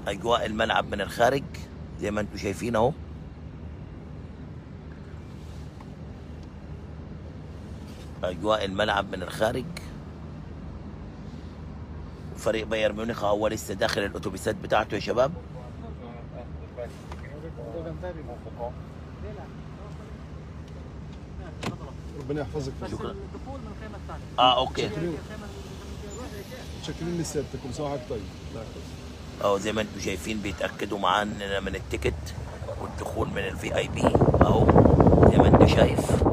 اجواء الملعب من الخارج زي ما انتم شايفين اهو اجواء الملعب من الخارج فريق بايرن ميونخ هو لسه داخل الاتوبيسات بتاعته يا شباب ربنا يحفظك شكرا الدخول من الخيمه الثانيه اه اوكي متشكرين لسيادتك كل سنه وحضرتك طيب الله يحفظك اهو زي ما انتم شايفين بيتاكدوا معانا من التيكت والدخول من الفي اي بي اهو زي ما انت شايف